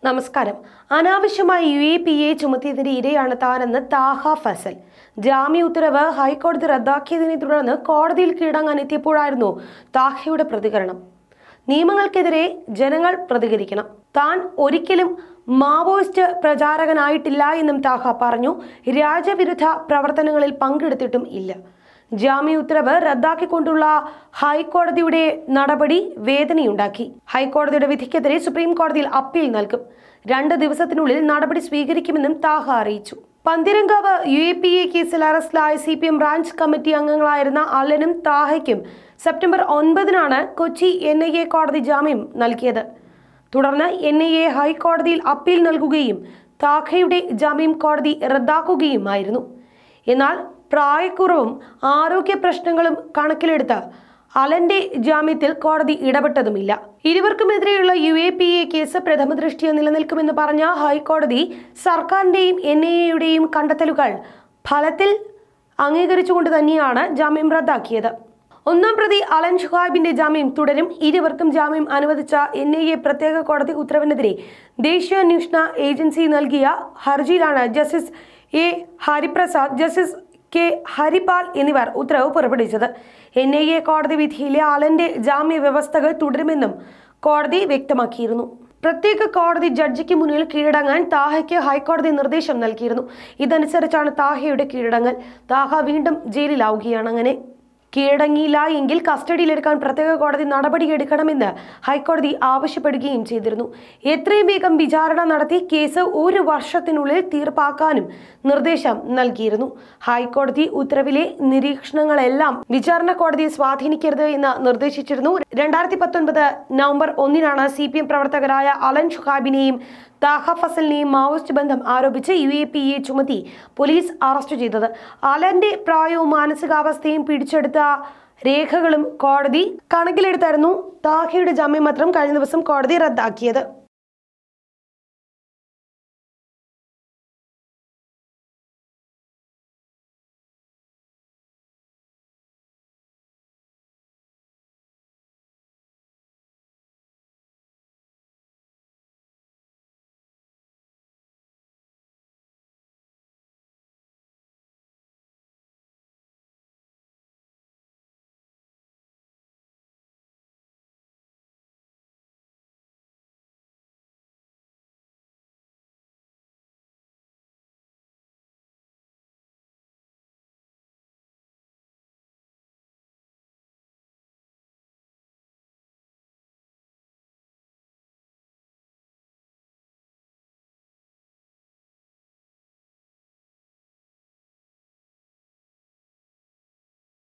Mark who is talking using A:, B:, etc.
A: നമസ്കാരം അനാവശ്യമായി U A P A ചുമത്തിയതിന്റെ ഇരയാണ് താനെന്ന് താഹ ഫസൽ ജാമ്യ ഉത്തരവ് ഹൈക്കോടതി റദ്ദാക്കിയതിനെ തുടർന്ന് കോടതിയിൽ കീഴടങ്ങാൻ എത്തിയപ്പോഴായിരുന്നു താഹയുടെ പ്രതികരണം നിയമങ്ങൾക്കെതിരെ ജനങ്ങൾ പ്രതികരിക്കണം താൻ ഒരിക്കലും മാവോയിസ്റ്റ് പ്രചാരകനായിട്ടില്ല എന്നും താഹ പറഞ്ഞു രാജ്യവിരുദ്ധ പ്രവർത്തനങ്ങളിൽ പങ്കെടുത്തിട്ടും ഇല്ല ജാമ്യ ഉത്തരവ് റദ്ദാക്കിക്കൊണ്ടുള്ള ഹൈക്കോടതിയുടെ നടപടി വേദനയുണ്ടാക്കി ഹൈക്കോടതിയുടെ വിധിക്കെതിരെ സുപ്രീം കോടതിയിൽ അപ്പീൽ നൽകും രണ്ട് ദിവസത്തിനുള്ളിൽ നടപടി സ്വീകരിക്കുമെന്നും താഹ അറിയിച്ചു Pantheerankavu U A P A കേസിൽ അറസ്റ്റിലായ C P M branch committee അംഗങ്ങളായിരുന്ന അലനും താഹയ്ക്കും സെപ്റ്റംബർ ഒൻപതിനാണ് കൊച്ചി എൻ ഐ എ കോടതി ജാമ്യം നൽകിയത് തുടർന്ന് എൻ ഐ എ ഹൈക്കോടതിയിൽ അപ്പീൽ നൽകുകയും താഖയുടെ ജാമ്യം കോടതി റദ്ദാക്കുകയുമായിരുന്നു എന്നാൽ പ്രായക്കുറവും ആരോഗ്യ പ്രശ്നങ്ങളും കണക്കിലെടുത്ത് അലന്റെ ജാമ്യത്തിൽ കോടതി ഇടപെട്ടതുമില്ല ഇരുവർക്കുമെതിരെയുള്ള U A P A case പ്രഥമ ദൃഷ്ടിയ നിലനിൽക്കുമെന്ന് പറഞ്ഞ ഹൈക്കോടതി സർക്കാരിന്റെയും എൻ ഐ എയുടെയും കണ്ടെത്തലുകൾ ഫലത്തിൽ അംഗീകരിച്ചുകൊണ്ട് തന്നെയാണ് ജാമ്യം റദ്ദാക്കിയത് ഒന്നാം പ്രതി അലൻ ഷുഹൈബിന്റെ ജാമ്യം തുടരും ഇരുവർക്കും ജാമ്യം അനുവദിച്ച എൻ ഐ എ പ്രത്യേക കോടതി ഉത്തരവിനെതിരെ ദേശീയ അന്വേഷണ ഏജൻസി നൽകിയ ഹർജിയിലാണ് justice A Hariprasad justice K Haripal എന്നിവർ ഉത്തരവ് പുറപ്പെടുവിച്ചത് എൻ ഐ എ കോടതി വിധിയിലെ അലന്റെ ജാമ്യ വ്യവസ്ഥകൾ തുടരുമെന്നും കോടതി വ്യക്തമാക്കിയിരുന്നു പ്രത്യേക കോടതി ജഡ്ജിക്ക് മുന്നിൽ കീഴടങ്ങാൻ താഹയ്ക്ക് ഹൈക്കോടതി നിർദ്ദേശം നൽകിയിരുന്നു ഇതനുസരിച്ചാണ് താഹയുടെ കീഴടങ്ങൽ താഹ വീണ്ടും ജയിലിലാവുകയാണ് അങ്ങനെ കീഴടങ്ങിയില്ല എങ്കിൽ കസ്റ്റഡിയിലെടുക്കാൻ പ്രത്യേക കോടതി നടപടിയെടുക്കണമെന്ന് ഹൈക്കോടതി ആവശ്യപ്പെടുകയും ചെയ്തിരുന്നു എത്രയും വേഗം വിചാരണ നടത്തി കേസ് ഒരു വർഷത്തിനുള്ളിൽ തീർപ്പാക്കാനും നിർദ്ദേശം നൽകിയിരുന്നു ഹൈക്കോടതി ഉത്തരവിലെ നിരീക്ഷണങ്ങളെല്ലാം വിചാരണ കോടതിയെ സ്വാധീനിക്കരുത് എന്ന് നിർദ്ദേശിച്ചിരുന്നു രണ്ടായിരത്തി പത്തൊൻപത് നവംബർ ഒന്നിനാണ് സി പി എം പ്രവർത്തകരായ അലൻ ഷുഹാബിനെയും താഹ ഫസലിനെയും മാവോയിസ്റ്റ് ബന്ധം ആരോപിച്ച് യു എ പി എ ചുമത്തി പോലീസ് അറസ്റ്റ് ചെയ്തത് അലന്റെ പ്രായവും മാനസികാവസ്ഥയും പിടിച്ചെടുത്ത രേഖകളും കോടതി കണക്കിലെടുത്തായിരുന്നു താഹയുടെ ജാമ്യപത്രം കഴിഞ്ഞ ദിവസം കോടതി റദ്ദാക്കിയത്